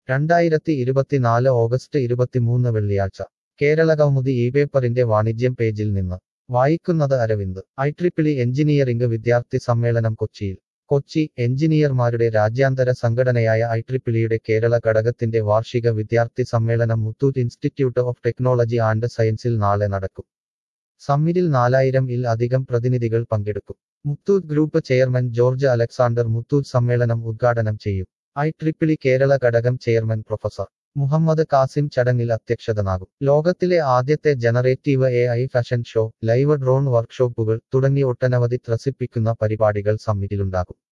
രണ്ടായിരത്തി ഇരുപത്തിനാല് ഓഗസ്റ്റ് ഇരുപത്തിമൂന്ന് വെള്ളിയാഴ്ച കേരള കൗമുദി ഈ പേപ്പറിന്റെ വാണിജ്യം പേജിൽ നിന്ന് വായിക്കുന്നത് അരവിന്ദ് ഐ ട്രിപ്പിളി എഞ്ചിനീയറിംഗ് വിദ്യാർത്ഥി സമ്മേളനം കൊച്ചിയിൽ കൊച്ചി എഞ്ചിനീയർമാരുടെ രാജ്യാന്തര സംഘടനയായ ഐ ട്രിപ്പിളിയുടെ കേരള ഘടകത്തിന്റെ വാർഷിക വിദ്യാർത്ഥി സമ്മേളനം Muthoot institute of technology and സയൻസിൽ നാളെ നടക്കും സമ്മിറ്റിൽ നാലായിരം ഇൽ അധികം പ്രതിനിധികൾ പങ്കെടുക്കും Muthoot group chairman George Alexander Muthoot സമ്മേളനം ഉദ്ഘാടനം ചെയ്യും ഐ ട്രിപ്പിളി കേരള ഘടകം ചെയർമാൻ പ്രൊഫസർ മുഹമ്മദ് കാസിം ചടങ്ങിൽ അധ്യക്ഷതനാകും ലോകത്തിലെ ആദ്യത്തെ generative A I fashion show live drone വർക്ക്ഷോപ്പുകൾ തുടങ്ങി ഒട്ടനവധി ത്രസിപ്പിക്കുന്ന പരിപാടികൾ സമ്മിറ്റിലുണ്ടാകും